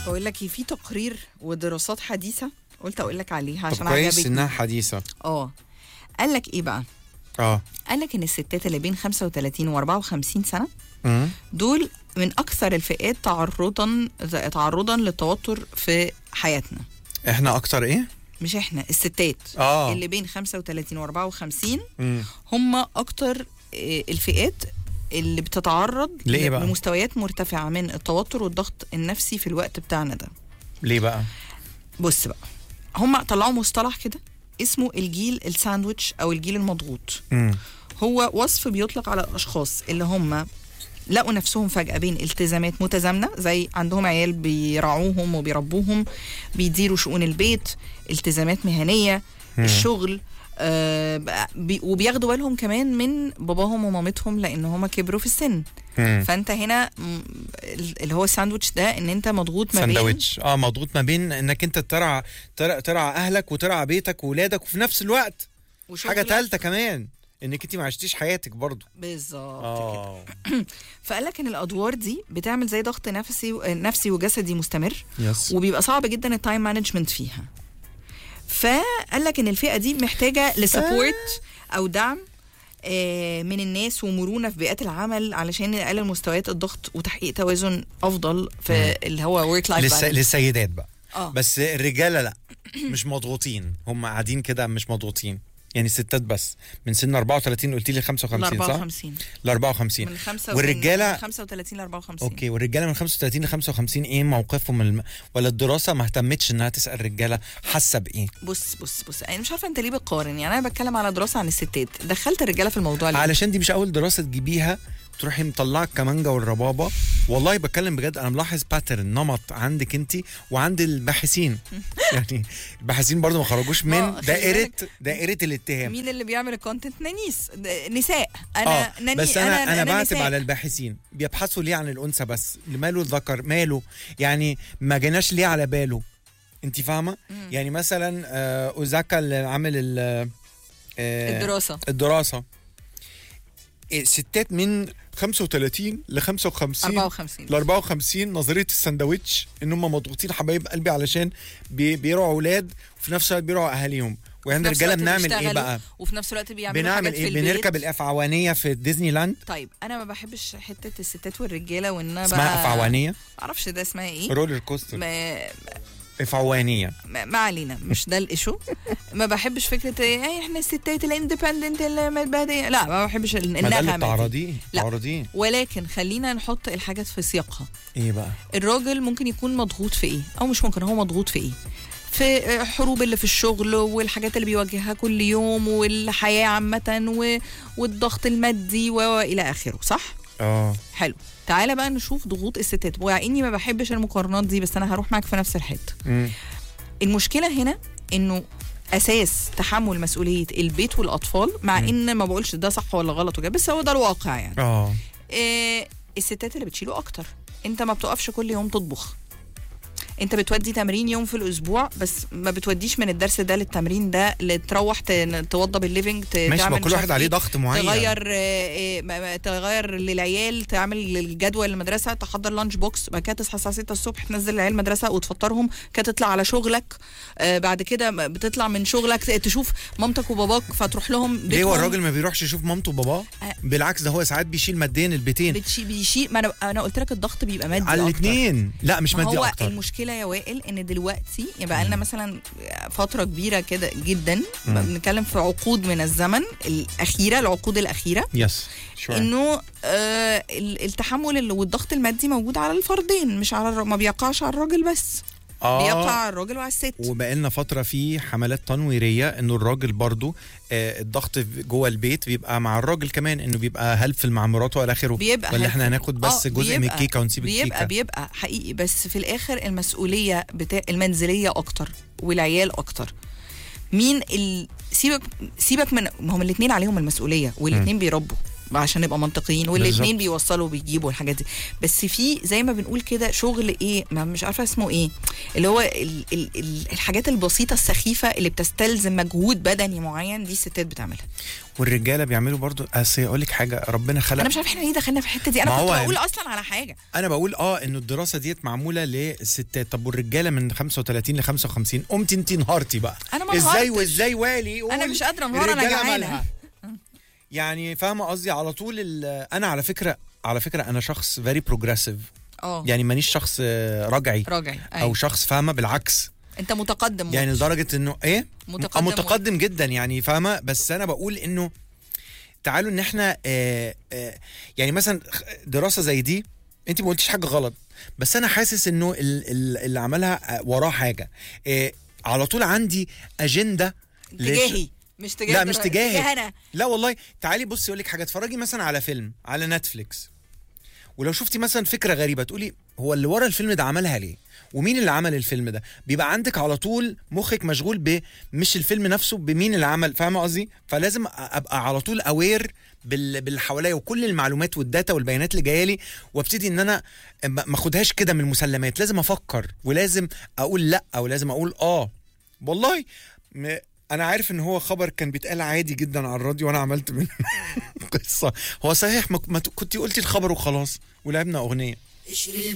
بقول لك إيه، في تقرير ودراسات حديثه قلت اقول لك عليها طب عشان كويس عجبتني انها حديثه اه قال لك ايه بقى اه قال لك ان الستات اللي بين 35 و54 سنه مم. دول من اكثر الفئات تعرضا تعرضا للتوتر في حياتنا احنا اكتر ايه مش احنا الستات اه اللي بين 35 و54 مم. هم اكتر آه، الفئات اللي بتتعرض ليه بقى؟ لمستويات مرتفعه من التوتر والضغط النفسي في الوقت بتاعنا ده ليه بقى بص بقى هم طلعوا مصطلح كده اسمه الجيل الساندويتش او الجيل المضغوط مم. هو وصف بيطلق على الاشخاص اللي هم لقوا نفسهم فجأة بين التزامات متزامنة زي عندهم عيال بيرعوهم وبيربوهم بيديروا شؤون البيت التزامات مهنية مم. الشغل آه بقى- بي وبياخدوا بالهم كمان من باباهم ومامتهم لان هم كبروا في السن مم. فانت هنا م، اللي هو الساندوتش ده ان انت مضغوط ما بين ساندوتش اه مضغوط ما بين انك انت ترعى ترعى, ترعى اهلك وترعى بيتك واولادك وفي نفس الوقت وشغلك. حاجه ثالثه كمان انك انت ما عشتيش حياتك برضو بالظبط كده اه فقال لك ان الادوار دي بتعمل زي ضغط نفسي نفسي وجسدي مستمر يس وبيبقى صعب جدا التايم مانجمنت فيها فقال لك ان الفئه دي محتاجه لسبورت او دعم آه، من الناس ومرونه في بيئات العمل علشان نقلل مستويات الضغط وتحقيق توازن افضل في اللي هو ورك لايف للس... للسيدات بقى اه بس الرجاله لا مش مضغوطين هم قاعدين كده مش مضغوطين يعني الستات بس من سن 34 قلت لي 55 صح؟ 54 ل 54 من خمسة والرجالة- من 35 ل 54 اوكي والرجاله من 35 ل 55 ايه موقفهم الم... ولا الدراسه ما اهتمتش انها تسال الرجاله حاسه بايه؟ بص بص بص انا مش عارفه انت ليه بتقارن يعني انا بتكلم على دراسه عن الستات دخلت الرجاله في الموضوع ليه علشان دي مش اول دراسه تجيبيها تروحي مطلعه الكمانجا والربابه والله بتكلم بجد انا ملاحظ باترن نمط عندك انت وعند الباحثين يعني الباحثين برضو ما خرجوش آه، من خلي دائره بالك. دائره الاتهام مين اللي بيعمل الكونتنت نانيس د- نساء انا اه ناني بس انا انا, بعتب نساء. على الباحثين بيبحثوا ليه عن الانثى بس ماله الذكر ماله يعني ما جيناش ليه على باله انت فاهمه مم. يعني مثلا آه، اوزاكا اللي عامل ال- آه، الدراسه الدراسه إيه، ستات من 35 ل 55 54 ل 54 نظريه الساندوتش ان هم مضغوطين حبايب قلبي علشان بي- بيرعوا اولاد وفي نفس الوقت بيرعوا اهاليهم واحنا في نفس رجاله الوقت بنعمل ايه بيشتغلوا بقى؟ وفي نفس الوقت بيعملوا بنعمل حاجات في ايه؟ البيت. بنركب الافعوانيه في ديزني لاند طيب انا ما بحبش حته الستات والرجاله وان انا اسمها بقى افعوانيه معرفش ده اسمها ايه رولر كوستر ما, افعوانيه ما ما علينا مش ده الايشو ما بحبش فكره ايه احنا الستات الاندبندنت اللي متبهدله لا ما بحبش ال- ما ده اللي النغمه دي. بتعرضيه لا. تعرضيه ولكن خلينا نحط الحاجات في سياقها ايه بقى؟ الراجل ممكن يكون مضغوط في ايه او مش ممكن هو مضغوط في ايه في حروب اللي في الشغل والحاجات اللي بيواجهها كل يوم والحياة عامة و- والضغط المادي و- والى اخره صح اه حلو تعالى بقى نشوف ضغوط الستات واني ما بحبش المقارنات دي بس انا هروح معاك في نفس الحته مم. المشكله هنا انه اساس تحمل مسؤوليه البيت والاطفال مع مم. ان ما بقولش ده صح ولا غلط وكده بس هو ده الواقع يعني اه إيه الستات اللي بتشيله اكتر انت ما بتقفش كل يوم تطبخ انت بتودي تمرين يوم في الاسبوع بس ما بتوديش من الدرس ده للتمرين ده لتروح ت- توضب الليفنج ت- ماشي ما تعمل كل مش واحد عارف عليه إيه. ضغط معين تغير آه، آه، ما- ما- تغير للعيال تعمل الجدول المدرسه تحضر لانش بوكس بعد كده تصحى الساعه 6 الصبح تنزل العيال المدرسه وتفطرهم كده تطلع على شغلك آه، بعد كده م- بتطلع من شغلك تشوف مامتك وباباك فتروح لهم ليه هو بيتهم. الراجل ما بيروحش يشوف مامته وباباه؟ آه. بالعكس ده هو ساعات بيشيل ماديا البيتين بتشي بيشيل ما انا انا قلت لك الضغط بيبقى مادي على أكتر. الاثنين لا مش ما مادي هو اكتر المشكله يا وائل ان دلوقتي يبقى لنا مثلا فتره كبيره كده جدا مم. بنتكلم في عقود من الزمن الاخيره العقود الاخيره يس شوية. انه آه ال- التحمل ال- والضغط المادي موجود على الفردين مش على الر... ما بيقعش على الراجل بس آه. بيقع على الراجل وعلى الست وبقالنا فترة في حملات تنويرية انه الراجل برضو آه الضغط جوه البيت بيبقى مع الراجل كمان انه بيبقى هلفل مع مراته والى اخره بيبقى ولا helpful. احنا هناخد بس آه، جزء من بيبقى- الكيكة ونسيب بيبقى الكيكة بيبقى حقيقي بس في الاخر المسؤوليه بتاع المنزليه اكتر والعيال اكتر مين ال... سيبك سيبك من ما هم الاثنين عليهم المسؤوليه والاثنين بيربوا عشان نبقى منطقيين والاثنين بيوصلوا وبيجيبوا الحاجات دي بس في زي ما بنقول كده شغل ايه ما مش عارفه اسمه ايه اللي هو ال ال ال الحاجات البسيطه السخيفه اللي بتستلزم مجهود بدني معين دي الستات بتعملها والرجاله بيعملوا برضو اصل اقول لك حاجه ربنا خلق انا مش عارفه احنا ليه دخلنا في الحته دي انا ما كنت هو بقول يعني- اصلا على حاجه انا بقول اه انه الدراسه ديت معموله للستات طب والرجاله من 35 ل 55 قمت انت انهارتي بقى أنا ما ازاي انهارتش. وازاي والي أنا قول مش قادرة أنهار، أنا الرجالة جعانة. مالها؟ يعني فاهمه قصدي على طول ال- انا على فكره على فكره انا شخص فيري بروجريسيف اه يعني مانيش شخص آه، رجعي راجعي او أيوة. شخص فاهمه بالعكس انت متقدم يعني موت. لدرجه انه ايه متقدم متقدم جدا يعني فاهمه بس انا بقول انه تعالوا ان احنا آه آه يعني مثلا دراسه زي دي انت ما قلتيش حاجه غلط بس انا حاسس انه ال- ال- اللي عملها آه، وراه حاجه آه على طول عندي اجنده لش- تجاهي مش تجاه لا مش درا- تجاهي تجاه انا لا والله تعالي بصي اقول لك حاجه اتفرجي مثلا على فيلم على نتفليكس ولو شفتي مثلا فكره غريبه تقولي هو اللي ورا الفيلم ده عملها ليه ومين اللي عمل الفيلم ده بيبقى عندك على طول مخك مشغول ب مش الفيلم نفسه بمين اللي عمل فاهمه قصدي فلازم ابقى على طول اوير بال باللي حواليا وكل المعلومات والداتا والبيانات اللي جايه لي وابتدي ان انا ما ما اخدهاش كده من المسلمات لازم افكر ولازم اقول لا او لازم اقول اه والله م- انا عارف ان هو خبر كان بيتقال عادي جدا على الراديو وانا عملت منه قصه هو صحيح ما ما كنت قلتي الخبر وخلاص ولعبنا اغنيه قشر الب